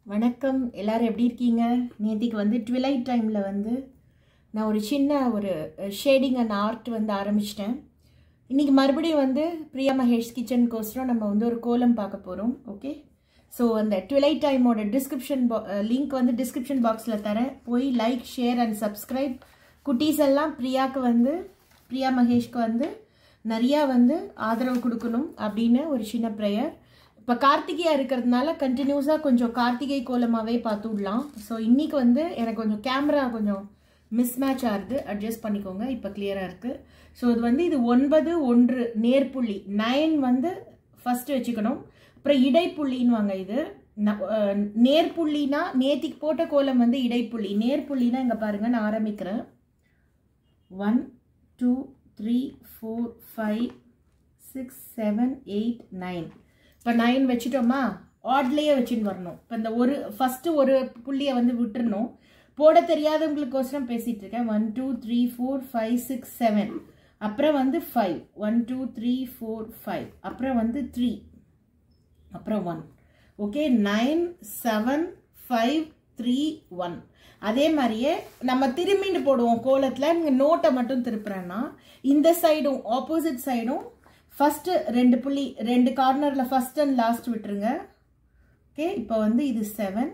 வணக்கம் எல்லாரும் எப்படி இருக்கீங்க நேத்திக்கு வந்து ட்விலைட் டைமில் வந்து நான் ஒரு சின்ன ஒரு ஷேடிங் அண்ட் ஆர்ட் வந்து ஆரம்பிச்சிட்டேன் இன்றைக்கி மறுபடியும் வந்து பிரியா மகேஷ் கிச்சனுக்கோசரம் நம்ம வந்து ஒரு கோலம் பார்க்க போகிறோம் ஓகே ஸோ அந்த ட்விலைட் டைமோட டிஸ்கிரிப்ஷன் லிங்க் வந்து டிஸ்கிரிப்ஷன் பாக்ஸில் தரேன் போய் லைக் ஷேர் அண்ட் சப்ஸ்கிரைப் குட்டீஸ் எல்லாம் பிரியாவுக்கு வந்து பிரியா மகேஷ்க்கு வந்து நிறையா வந்து ஆதரவு கொடுக்கணும் அப்படின்னு ஒரு சின்ன ப்ரேயர் இப்போ கார்த்திகையாக இருக்கிறதுனால கண்டினியூஸாக கொஞ்சம் கார்த்திகை கோலமாகவே பார்த்து விடலாம் ஸோ இன்றைக்கி வந்து எனக்கு கொஞ்சம் கேமரா கொஞ்சம் மிஸ்மேட்ச் ஆகுது அட்ஜஸ்ட் பண்ணிக்கோங்க இப்போ கிளியராக இருக்குது ஸோ இது வந்து இது ஒன்பது ஒன்று நேர்புள்ளி நைன் வந்து ஃபஸ்ட்டு வச்சுக்கணும் அப்புறம் இடைப்புள்ளின்னு வாங்க இது நேர்புள்ளினா நேத்திக்கு போட்ட கோலம் வந்து இடைப்புள்ளி நேர்புள்ளினா இங்கே பாருங்கள் நான் ஆரம்பிக்கிறேன் one two three four five six seven eight nine இப்போ நைன் வச்சுட்டோமா ஆட்லேயே வச்சுன்னு வரணும் இப்போ இந்த ஒரு ஃபஸ்ட்டு ஒரு புள்ளியை வந்து விட்டுறணும் போட தெரியாதவங்களுக்கோசரம் பேசிகிட்டு இருக்கேன் one two three four five six seven அப்புறம் வந்து five one two three four five அப்புறம் வந்து த்ரீ அப்புறம் one okay nine seven five three one அதே மாதிரியே நம்ம திரும்பின்னு போடுவோம் கோலத்தில் நீங்கள் நோட்டை மட்டும் திருப்புறேன்னா இந்த சைடும் ஆப்போசிட் சைடும் ஃபஸ்ட்டு ரெண்டு புள்ளி ரெண்டு கார்னரில் ஃபஸ்ட் அண்ட் லாஸ்ட் விட்டுருங்க ஓகே இப்போ வந்து இது செவன்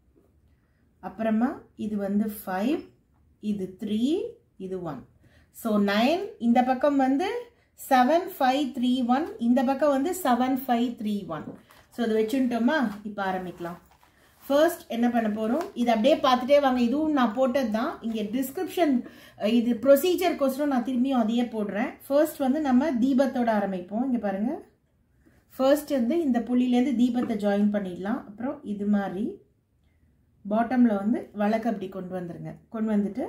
அப்புறமா இது வந்து ஃபைவ் இது த்ரீ இது ஒன் ஸோ நைன் இந்த பக்கம் வந்து செவன் ஃபைவ் த்ரீ ஒன் இந்த பக்கம் வந்து seven five three one so அது வச்சுட்டோமா இப்போ ஆரம்பிக்கலாம் ஃபர்ஸ்ட் என்ன பண்ண போகிறோம் இது அப்படியே பார்த்துட்டே வாங்க இதுவும் நான் போட்டது தான் இங்கே டிஸ்கிரிப்ஷன் இது ப்ரொசீஜர்க்கோசரம் நான் திரும்பியும் அதையே போடுறேன் ஃபர்ஸ்ட் வந்து நம்ம தீபத்தோட ஆரம்பிப்போம் இங்கே பாருங்கள் ஃபர்ஸ்ட் வந்து இந்த புள்ளிலேருந்து தீபத்தை ஜாயின் பண்ணிடலாம் அப்புறம் இது மாதிரி பாட்டமில் வந்து வழக்கு அப்படி கொண்டு வந்துருங்க கொண்டு வந்துட்டு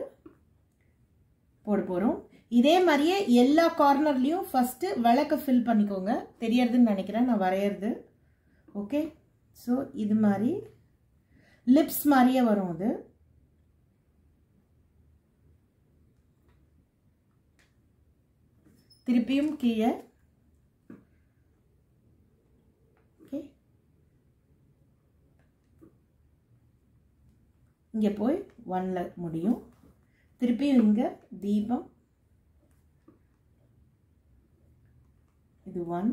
போட போகிறோம் இதே மாதிரியே எல்லா கார்னர்லேயும் ஃபஸ்ட்டு விளக்க ஃபில் பண்ணிக்கோங்க தெரியறதுன்னு நினைக்கிறேன் நான் வரைகிறது ஓகே ஸோ இது மாதிரி லிப்ஸ் மாதிரியே வரும் அது திருப்பியும் கீழே ஓகே இங்கே போய் ஒன்ல முடியும் திருப்பியும் இங்கே தீபம் இது ஒன்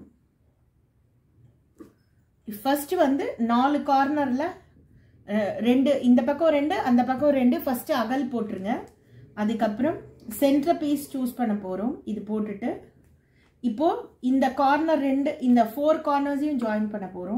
ஃபர்ஸ்ட் வந்து நாலு கார்னரில் ரெண்டு இந்த பக்கம் ரெண்டு அந்த பக்கம் ரெண்டு ஃபர்ஸ்ட் அகல் போட்டுருங்க அதுக்கப்புறம் சென்டர் பீஸ் சூஸ் பண்ண போகிறோம் இது போட்டுட்டு இப்போ இந்த கார்னர் ரெண்டு இந்த ஃபோர் கார்னர்ஸையும் ஜாயின் பண்ண போகிறோம்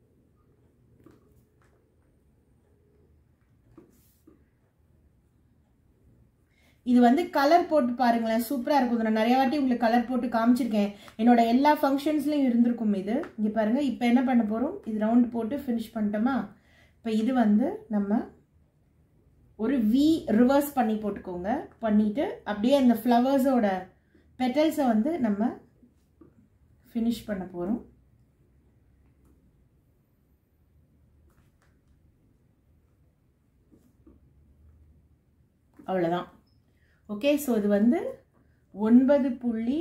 இது வந்து கலர் போட்டு பாருங்களேன் சூப்பராக இருக்கும் நான் நிறைய வாட்டி உங்களுக்கு கலர் போட்டு காமிச்சிருக்கேன் என்னோட எல்லா ஃபங்க்ஷன்ஸ்லையும் இருந்திருக்கும் இது இங்கே பாருங்கள் இப்போ என்ன பண்ண போகிறோம் இது ரவுண்ட் போட்டு ஃபினிஷ் பண்ணிட்டோமா இப்போ இது வந்து நம்ம ஒரு வி ரிவர்ஸ் பண்ணி போட்டுக்கோங்க பண்ணிவிட்டு அப்படியே அந்த ஃப்ளவர்ஸோட பெட்டல்ஸை வந்து நம்ம ஃபினிஷ் பண்ண போகிறோம் அவ்வளோதான் ஓகே ஸோ இது வந்து ஒன்பது புள்ளி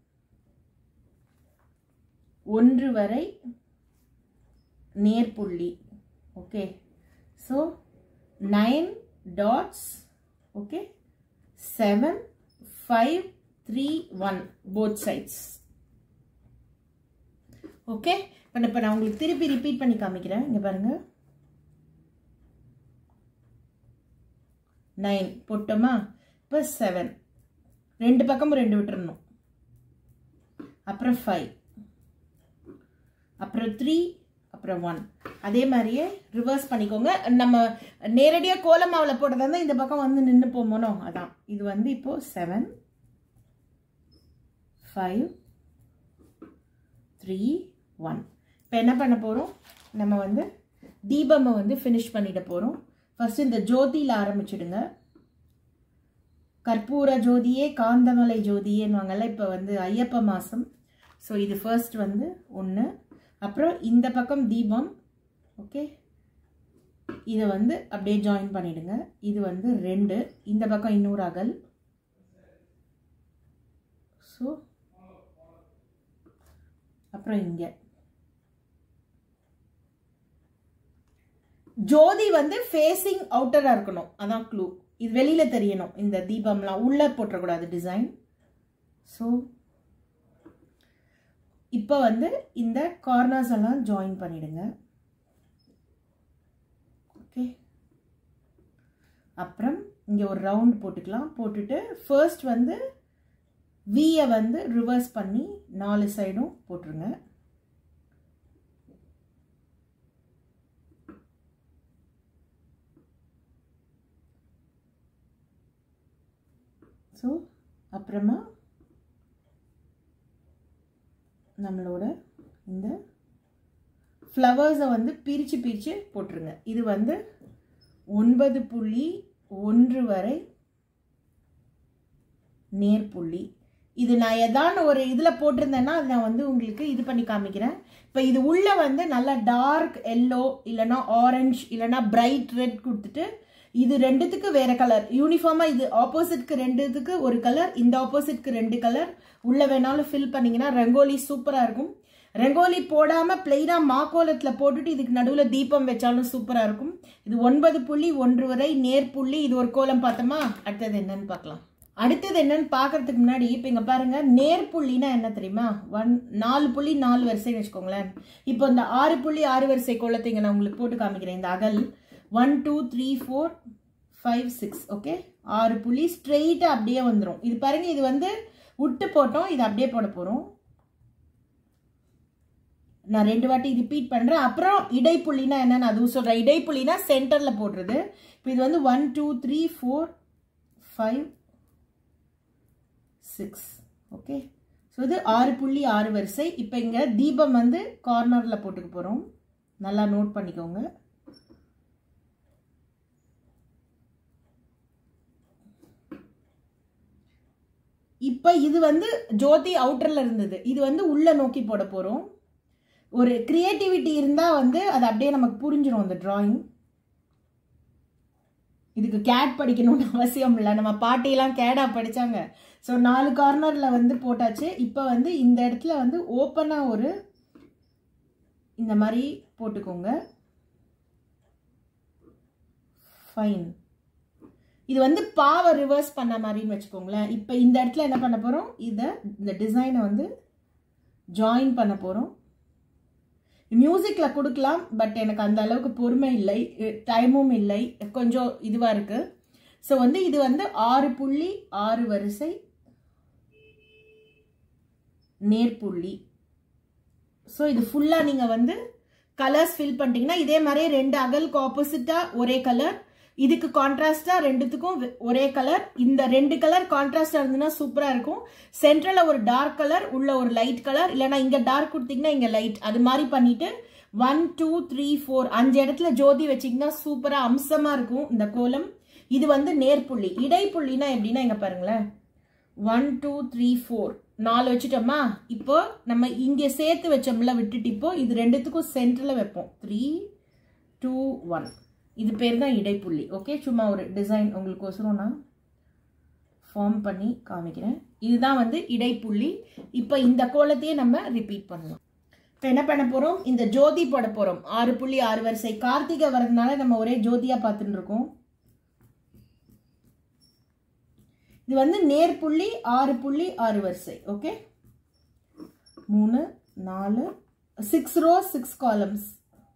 ஒன்று வரை நேர்புள்ளி okay so nine dots okay seven five three one both sides okay இப்போ இப்போ நான் உங்களுக்கு திருப்பி ரிப்பீட் பண்ணி காமிக்கிறேன் இங்கே பாருங்கள் நைன் போட்டோமா இப்போ செவன் ரெண்டு பக்கமும் ரெண்டு விட்டுறணும் அப்புறம் ஃபைவ் அப்புறம் த்ரீ அப்புறம் ஒன் அதே மாதிரியே ரிவர்ஸ் பண்ணிக்கோங்க நம்ம நேரடியாக கோலமாவில் போட்டதா இருந்தால் இந்த பக்கம் வந்து நின்று போமோனோ அதான் இது வந்து இப்போது செவன் ஃபைவ் த்ரீ ஒன் இப்போ என்ன பண்ண போகிறோம் நம்ம வந்து தீபமை வந்து ஃபினிஷ் பண்ணிட போகிறோம் ஃபஸ்ட்டு இந்த ஜோதியில் ஆரம்பிச்சிடுங்க கற்பூர ஜோதியே காந்தமலை ஜோதியேன்னுவாங்கல்ல இப்போ வந்து ஐயப்ப மாதம் ஸோ இது ஃபர்ஸ்ட் வந்து ஒன்று அப்புறம் இந்த பக்கம் தீபம் ஓகே இதை வந்து அப்படியே ஜாயின் பண்ணிடுங்க இது வந்து ரெண்டு இந்த பக்கம் இன்னொரு அகல் ஸோ அப்புறம் இங்கே ஜோதி வந்து ஃபேஸிங் அவுட்டராக இருக்கணும் அதான் க்ளூ இது வெளியில் தெரியணும் இந்த தீபம்லாம் உள்ளே போட்டுறக்கூடாது டிசைன் ஸோ இப்போ வந்து இந்த கார்னர்ஸ் எல்லாம் ஜாயின் பண்ணிடுங்க ஓகே அப்புறம் இங்கே ஒரு ரவுண்ட் போட்டுக்கலாம் போட்டுட்டு ஃபர்ஸ்ட் வந்து வியை வந்து ரிவர்ஸ் பண்ணி நாலு சைடும் போட்டுருங்க ஸோ அப்புறமா நம்மளோட இந்த ஃப்ளவர்ஸை வந்து பிரித்து பிரித்து போட்டுருங்க இது வந்து ஒன்பது புள்ளி ஒன்று வரை நேர்புள்ளி இது நான் ஏதான ஒரு இதில் போட்டிருந்தேன்னா அது நான் வந்து உங்களுக்கு இது பண்ணி காமிக்கிறேன் இப்போ இது உள்ளே வந்து நல்லா டார்க் எல்லோ இல்லைனா ஆரஞ்ச் இல்லைனா பிரைட் ரெட் கொடுத்துட்டு இது ரெண்டுத்துக்கு வேற கலர் யூனிஃபார்மாக இது ஆப்போசிட்க்கு ரெண்டுத்துக்கு ஒரு கலர் இந்த ஆப்போசிட்க்கு ரெண்டு கலர் உள்ளே வேணாலும் ஃபில் பண்ணிங்கன்னா ரங்கோலி சூப்பராக இருக்கும் ரங்கோலி போடாமல் பிளெயினாக மாக்கோலத்தில் போட்டுட்டு இதுக்கு நடுவில் தீபம் வச்சாலும் சூப்பராக இருக்கும் இது ஒன்பது புள்ளி ஒன்று வரை நேர் புள்ளி இது ஒரு கோலம் பார்த்தோமா அடுத்தது என்னன்னு பார்க்கலாம் அடுத்தது என்னன்னு பார்க்கறதுக்கு முன்னாடி இப்போ இங்கே பாருங்க நேர் புள்ளினா என்ன தெரியுமா ஒன் நாலு புள்ளி நாலு வரிசைன்னு வச்சுக்கோங்களேன் இப்போ இந்த ஆறு புள்ளி ஆறு வரிசை கோலத்தை இங்கே நான் உங்களுக்கு போட்டு காமிக்கிறேன் இந்த அகல் one two three four five six okay ஆறு புள்ளி ஸ்ட்ரெயிட்டாக அப்படியே வந்துடும் இது பாருங்க இது வந்து விட்டு போட்டோம் இது அப்படியே போட போகிறோம் நான் ரெண்டு வாட்டி ரிப்பீட் பண்ணுறேன் அப்புறம் இடைப்புள்ளினா என்னன்னு அதுவும் சொல்கிறேன் இடைப்புள்ளினா சென்டரில் போடுறது இப்போ இது வந்து one two three four five six okay so இது ஆறு புள்ளி ஆறு வரிசை இப்போ இங்கே தீபம் வந்து கார்னரில் போட்டுக்க போகிறோம் நல்லா நோட் பண்ணிக்கோங்க இப்போ இது வந்து ஜோதி அவுட்டரில் இருந்தது இது வந்து உள்ளே நோக்கி போட போகிறோம் ஒரு கிரியேட்டிவிட்டி இருந்தால் வந்து அது அப்படியே நமக்கு புரிஞ்சிடும் அந்த டிராயிங் இதுக்கு கேட் படிக்கணும்னு அவசியம் இல்லை நம்ம பாட்டியெல்லாம் கேடா படித்தாங்க ஸோ நாலு கார்னரில் வந்து போட்டாச்சு இப்போ வந்து இந்த இடத்துல வந்து ஓப்பனாக ஒரு இந்த மாதிரி போட்டுக்கோங்க ஃபைன் இது வந்து பாவை ரிவர்ஸ் பண்ண மாதிரின்னு வச்சுக்கோங்களேன் இப்போ இந்த இடத்துல என்ன பண்ண போகிறோம் இதை இந்த டிசைனை வந்து ஜாயின் பண்ண போகிறோம் மியூசிக்கில் கொடுக்கலாம் பட் எனக்கு அந்த அளவுக்கு பொறுமை இல்லை டைமும் இல்லை கொஞ்சம் இதுவாக இருக்குது ஸோ வந்து இது வந்து ஆறு புள்ளி ஆறு வரிசை நேர்புள்ளி ஸோ இது ஃபுல்லாக நீங்கள் வந்து கலர்ஸ் ஃபில் பண்ணிட்டீங்கன்னா இதே மாதிரி ரெண்டு அகலுக்கு ஆப்போசிட்டாக ஒரே கலர் இதுக்கு கான்ட்ராஸ்டா ரெண்டுத்துக்கும் ஒரே கலர் இந்த ரெண்டு கலர் கான்ட்ராஸ்டா இருந்ததுன்னா சூப்பரா இருக்கும் சென்ட்ரல்ல ஒரு டார்க் கலர் உள்ள ஒரு லைட் கலர் இல்லைன்னா இங்க டார்க் கொடுத்தீங்கன்னா இங்க லைட் அது மாதிரி பண்ணிட்டு ஒன் டூ த்ரீ ஃபோர் அஞ்சு இடத்துல ஜோதி வச்சிங்கன்னா சூப்பரா அம்சமா இருக்கும் இந்த கோலம் இது வந்து நேர்புள்ளி இடைப்புள்ளினா எப்படின்னா இங்க பாருங்களேன் ஒன் டூ த்ரீ ஃபோர் நாலு வச்சுட்டோமா இப்போ நம்ம இங்கே சேர்த்து வச்சோம்ல விட்டுட்டு இப்போ இது ரெண்டுத்துக்கும் சென்டரில் வைப்போம் த்ரீ டூ ஒன் இது பேர் தான் இடைப்புள்ளி ஓகே சும்மா ஒரு டிசைன் உங்களுக்கோசரம் நான் ஃபார்ம் பண்ணி காமிக்கிறேன் இதுதான் வந்து இடைப்புள்ளி இப்போ இந்த கோலத்தையே நம்ம ரிப்பீட் பண்ணலாம் இப்போ என்ன பண்ண போகிறோம் இந்த ஜோதி போட போகிறோம் ஆறு புள்ளி ஆறு வரிசை கார்த்திகை வரதுனால நம்ம ஒரே ஜோதியாக பார்த்துட்டு இருக்கோம் இது வந்து நேர்புள்ளி ஆறு புள்ளி ஆறு வரிசை ஓகே மூணு நாலு six row six columns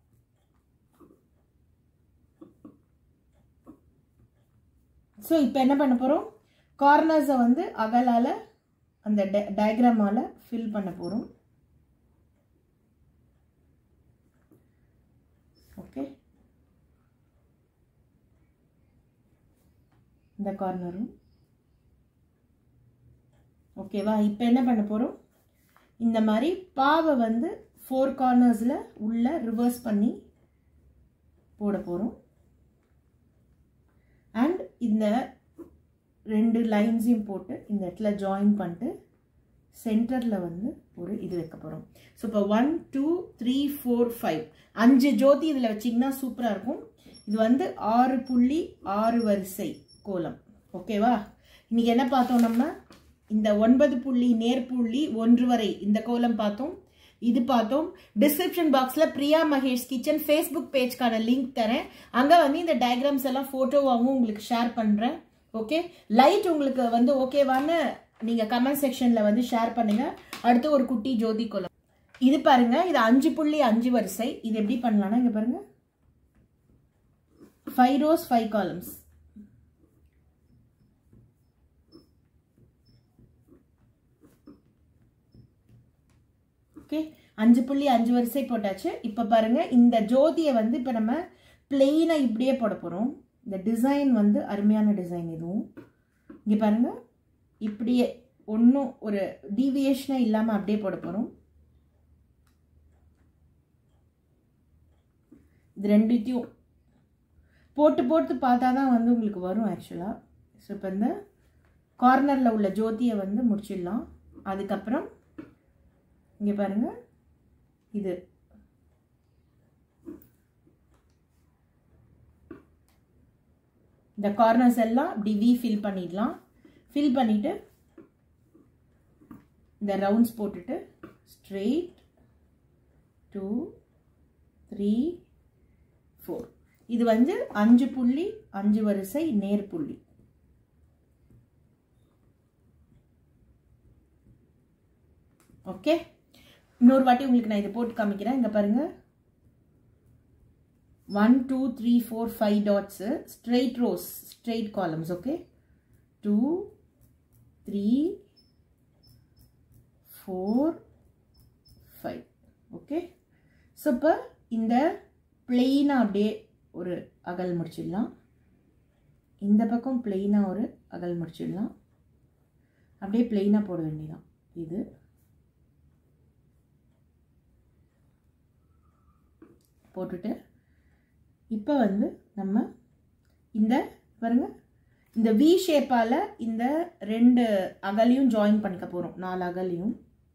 so இப்போ என்ன பண்ண போகிறோம் கார்னர்ஸை வந்து அகலால் அந்த டயக்ராமால் ஃபில் பண்ண போகிறோம் ஓகே இந்த கார்னரும் ஓகேவா இப்போ என்ன பண்ண போகிறோம் இந்த மாதிரி பாவை வந்து ஃபோர் கார்னர்ஸில் உள்ள ரிவர்ஸ் பண்ணி போட போகிறோம் அண்ட் இந்த ரெண்டு லைன்ஸையும் போட்டு இந்த இடத்துல ஜாயின் பண்ணிட்டு சென்டரில் வந்து ஒரு இது வைக்க போகிறோம் ஸோ இப்போ one two three four five அஞ்சு ஜோதி இதில் வச்சிங்கன்னா சூப்பராக இருக்கும் இது வந்து ஆறு புள்ளி ஆறு வரிசை கோலம் ஓகேவா இன்னைக்கு என்ன பார்த்தோம் நம்ம இந்த ஒன்பது புள்ளி நேர்புள்ளி ஒன்று வரை இந்த கோலம் பார்த்தோம் இது பார்த்தோம் டிஸ்கிரிப்ஷன் பாக்ஸ்ல பிரியா மகேஷ் கிச்சன் ஃபேஸ்புக் பேஜ்க்கான லிங்க் தரேன் அங்க வந்து இந்த டயக்ராம்ஸ் எல்லாம் போட்டோவாகவும் உங்களுக்கு ஷேர் பண்றேன் ஓகே லைட் உங்களுக்கு வந்து ஓகேவான்னு நீங்க கமெண்ட் செக்ஷன்ல வந்து ஷேர் பண்ணுங்க அடுத்து ஒரு குட்டி ஜோதி கோலம் இது பாருங்க இது அஞ்சு புள்ளி அஞ்சு வரிசை இது எப்படி பண்ணலாம்னா இங்க பாருங்க five rows five columns okay அஞ்சு புள்ளி அஞ்சு வரிசை போட்டாச்சு இப்போ பாருங்க இந்த ஜோதியை வந்து இப்போ நம்ம பிளெயினாக இப்படியே போட போகிறோம் இந்த டிசைன் வந்து அருமையான டிசைன் இதுவும் இங்கே பாருங்க இப்படியே ஒன்றும் ஒரு டீவியேஷனாக இல்லாமல் அப்படியே போட போகிறோம் இது ரெண்டுத்தையும் போட்டு போட்டு பார்த்தா தான் வந்து உங்களுக்கு வரும் ஆக்சுவலாக ஸோ இப்போ இந்த கார்னரில் உள்ள ஜோதியை வந்து முடிச்சிடலாம் அதுக்கப்புறம் இங்கே பாருங்க இது இந்த கார்னர்ஸ் எல்லாம் இப்படி வி ஃபில் பண்ணிடலாம் ஃபில் பண்ணிட்டு இந்த ரவுண்ட்ஸ் போட்டுட்டு ஸ்ட்ரெயிட் டூ த்ரீ ஃபோர் இது வந்து அஞ்சு புள்ளி அஞ்சு வரிசை நேர் புள்ளி ஓகே இன்னொரு வாட்டி உங்களுக்கு நான் இதை போட்டு காமிக்கிறேன் இங்கே பாருங்க one two three four five dots straight rows straight columns okay two three four five okay so இப்போ இந்த பிளெயினாக அப்படியே ஒரு அகல் முடிச்சிடலாம் இந்த பக்கம் பிளெயினாக ஒரு அகல் முடிச்சிடலாம் அப்படியே பிளெயினாக போட வேண்டியதான் இது போட்டுட்டு இப்போ வந்து நம்ம இந்த பாருங்க இந்த வி ஷேப்பால் இந்த ரெண்டு அகலையும் ஜாயின் பண்ணிக்க போகிறோம் நாலு அகலையும்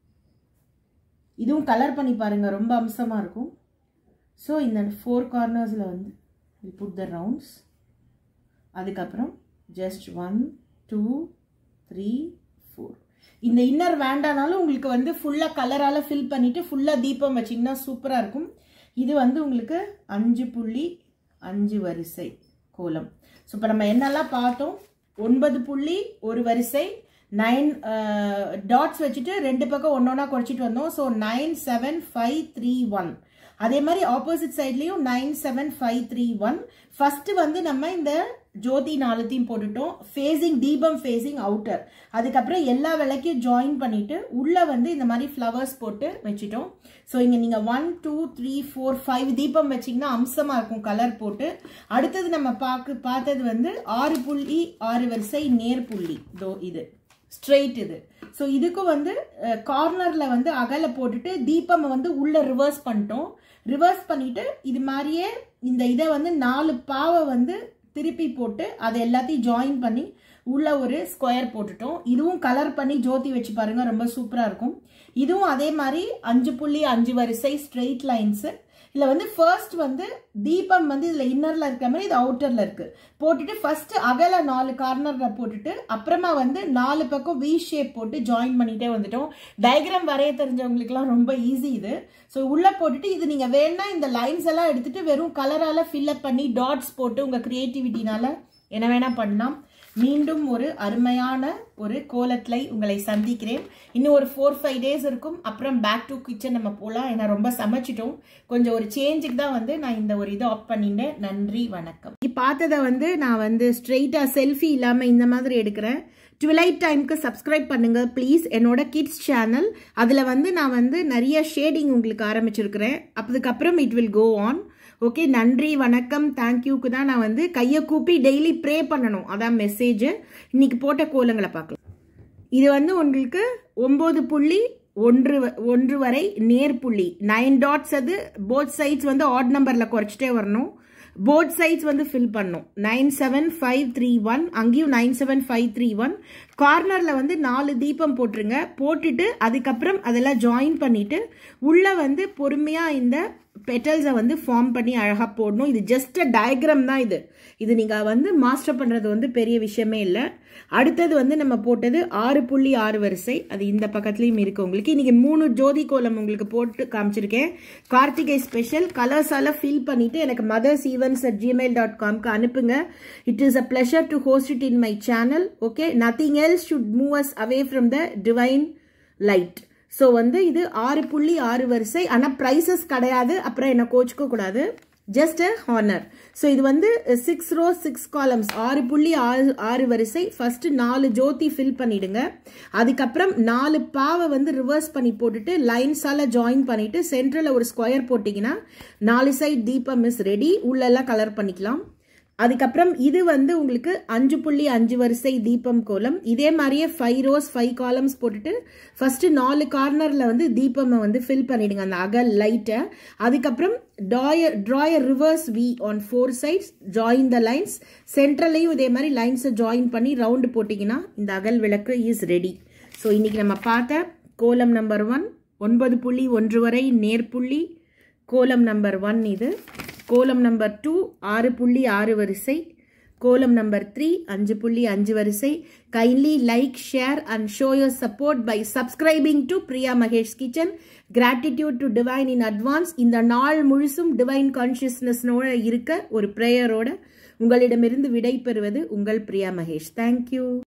இதுவும் கலர் பண்ணி பாருங்க ரொம்ப அம்சமாக இருக்கும் ஸோ இந்த ஃபோர் கார்னர்ஸில் வந்து வில் புட் த ரவுண்ட்ஸ் அதுக்கப்புறம் just one two three four இந்த இன்னர் வேண்டானாலும் உங்களுக்கு வந்து ஃபுல்லாக கலரால் ஃபில் பண்ணிவிட்டு ஃபுல்லாக தீபம் வச்சிங்கன்னா சூப்பராக இருக்கும் இது வந்து உங்களுக்கு அஞ்சு புள்ளி அஞ்சு வரிசை கோலம் ஸோ இப்போ நம்ம என்னெல்லாம் பார்த்தோம் ஒன்பது புள்ளி ஒரு வரிசை நைன் டாட்ஸ் வச்சுட்டு ரெண்டு பக்கம் ஒன்று ஒன்றா குறைச்சிட்டு வந்தோம் so nine seven five three one அதே மாதிரி ஆப்போசிட் சைட்லேயும் nine seven five three one first வந்து நம்ம இந்த ஜோதி நாலுத்தையும் போட்டுட்டோம் ஃபேஸிங் தீபம் ஃபேஸிங் அவுட்டர் அதுக்கப்புறம் எல்லா விளக்கையும் ஜாயின் பண்ணிட்டு உள்ள வந்து இந்த மாதிரி ஃப்ளவர்ஸ் போட்டு வச்சுட்டோம் ஸோ இங்கே நீங்கள் one two three four five தீபம் வச்சிங்கன்னா அம்சமாக இருக்கும் கலர் போட்டு அடுத்தது நம்ம பார்க்க பார்த்தது வந்து ஆறு புள்ளி ஆறு வரிசை நேர் புள்ளி தோ இது ஸ்ட்ரெயிட் இது ஸோ இதுக்கும் வந்து கார்னரில் வந்து அகலை போட்டுட்டு தீபம் வந்து உள்ள ரிவர்ஸ் பண்ணிட்டோம் ரிவர்ஸ் பண்ணிட்டு இது மாதிரியே இந்த இதை வந்து நாலு பாவை வந்து திருப்பி போட்டு அதை எல்லாத்தையும் ஜாயின் பண்ணி உள்ள ஒரு ஸ்கொயர் போட்டுட்டோம் இதுவும் கலர் பண்ணி ஜோதி வச்சு பாருங்க ரொம்ப சூப்பராக இருக்கும் இதுவும் அதே மாதிரி அஞ்சு புள்ளி அஞ்சு வரிசை ஸ்ட்ரெயிட் லைன்ஸு இதில் வந்து ஃபர்ஸ்ட் வந்து தீபம் வந்து இதில் இன்னரில் இருக்கிற மாதிரி இது அவுட்டரில் இருக்குது போட்டுட்டு ஃபர்ஸ்ட் அகல நாலு கார்னரில் போட்டுட்டு அப்புறமா வந்து நாலு பக்கம் வி ஷேப் போட்டு ஜாயின் பண்ணிட்டே வந்துட்டோம் டயக்ராம் வரைய தெரிஞ்சவங்களுக்குலாம் ரொம்ப ஈஸி இது ஸோ உள்ளே போட்டுட்டு இது நீங்கள் வேணா இந்த லைன்ஸ் எல்லாம் எடுத்துட்டு வெறும் கலரால் ஃபில்அப் பண்ணி டாட்ஸ் போட்டு உங்கள் க்ரியேட்டிவிட்டினால என்ன வேணால் பண்ணலாம் மீண்டும் ஒரு அருமையான ஒரு கோலத்தில் உங்களை சந்திக்கிறேன் இன்னும் ஒரு ஃபோர் ஃபைவ் டேஸ் இருக்கும் அப்புறம் பேக் டு கிச்சன் நம்ம போகலாம் ஏன்னா ரொம்ப சமைச்சிட்டோம் கொஞ்சம் ஒரு சேஞ்சுக்கு தான் வந்து நான் இந்த ஒரு இதை ஆஃப் பண்ணிட்டேன் நன்றி வணக்கம் பார்த்ததை வந்து நான் வந்து ஸ்ட்ரெயிட்டாக செல்ஃபி இல்லாமல் இந்த மாதிரி எடுக்கிறேன் ட்விலைட் டைம்க்கு சப்ஸ்கிரைப் பண்ணுங்க ப்ளீஸ் என்னோட கிட்ஸ் சேனல் அதில் வந்து நான் வந்து நிறைய ஷேடிங் உங்களுக்கு ஆரம்பிச்சிருக்கிறேன் அதுக்கப்புறம் it will go on okay நன்றி வணக்கம் தேங்க்யூக்கு தான் நான் வந்து கையை கூப்பி டெய்லி ப்ரே பண்ணணும் அதான் மெசேஜ் இன்னைக்கு போட்ட கோலங்களை பார்க்கலாம் இது வந்து உங்களுக்கு ஒம்பது புள்ளி ஒன்று ஒன்று வரை நேர் புள்ளி நைன் டாட்ஸ் அது போத் சைட்ஸ் வந்து ஆட் நம்பரில் குறைச்சிட்டே வரணும் போத் சைட்ஸ் வந்து ஃபில் பண்ணும் nine seven five three one அங்கேயும் nine seven five three one கார்னரில் வந்து நாலு தீபம் போட்டுருங்க போட்டுட்டு அதுக்கப்புறம் அதெல்லாம் ஜாயின் பண்ணிட்டு உள்ள வந்து பொறுமையாக இந்த பெட்டல்ஸை வந்து ஃபார்ம் பண்ணி அழகாக போடணும் இது ஜஸ்ட் அ டயக்ராம் தான் இது இது நீங்கள் வந்து மாஸ்டர் பண்ணுறது வந்து பெரிய விஷயமே இல்லை அடுத்தது வந்து நம்ம போட்டது ஆறு புள்ளி ஆறு வரிசை அது இந்த பக்கத்துலேயும் இருக்குது உங்களுக்கு இன்றைக்கி மூணு ஜோதி கோலம் உங்களுக்கு போட்டு காமிச்சிருக்கேன் கார்த்திகை ஸ்பெஷல் கலர்ஸால் ஃபில் பண்ணிவிட்டு எனக்கு mothers events at Gmail dot காம்க்கு அனுப்புங்க it is a pleasure to host it in my channel okay nothing else should move us away from the divine light so வந்து இது ஆறு புள்ளி ஆறு வரிசை ஆனால் ப்ரைஸஸ் கிடையாது அப்புறம் என்ன கோச்சுக்க கூடாது ஜஸ்ட் அ ஹானர் ஸோ இது வந்து சிக்ஸ் ரோ சிக்ஸ் காலம்ஸ் ஆறு புள்ளி ஆறு ஆறு வரிசை ஃபர்ஸ்ட் நாலு ஜோதி ஃபில் பண்ணிடுங்க அதுக்கப்புறம் நாலு பாவை வந்து ரிவர்ஸ் பண்ணி போட்டுட்டு லைன்ஸால ஜாயின் பண்ணிட்டு சென்ட்ரலில் ஒரு ஸ்கொயர் போட்டிங்கன்னா நாலு சைட் தீபம் இஸ் ரெடி உள்ளெல்லாம் கலர் பண்ணிக்கலாம் அதுக்கப்புறம் இது வந்து உங்களுக்கு அஞ்சு புள்ளி அஞ்சு வரிசை தீபம் கோலம் இதே மாதிரியே ஃபைவ் ரோஸ் ஃபைவ் காலம்ஸ் போட்டுட்டு ஃபர்ஸ்ட் நாலு கார்னரில் வந்து தீபம் வந்து ஃபில் பண்ணிடுங்க அந்த அகல் லைட்டை அதுக்கப்புறம் drawer drawer reverse V on four sides join the lines சென்ட்ரலையும் இதே மாதிரி லைன்ஸை ஜாயின் பண்ணி ரவுண்டு போட்டிங்கன்னா இந்த அகல் விளக்கு இஸ் ரெடி ஸோ இன்னைக்கு நம்ம பார்த்த கோலம் நம்பர் ஒன் ஒன்பது புள்ளி ஒன்று வரை நேர்புள்ளி கோலம் நம்பர் ஒன் இது கோலம் நம்பர் டூ ஆறு புள்ளி ஆறு வரிசை கோலம் நம்பர் த்ரீ அஞ்சு புள்ளி அஞ்சு வரிசை kindly like share and show your support by subscribing to Priya Mahesh kitchen gratitude to divine in advance இந்த நாள் முழுசும் டிவைன் கான்சியஸ்னஸ்னோட இருக்க ஒரு ப்ரேயரோட உங்களிடமிருந்து விடை பெறுவது உங்கள் பிரியா மகேஷ் தேங்க்யூ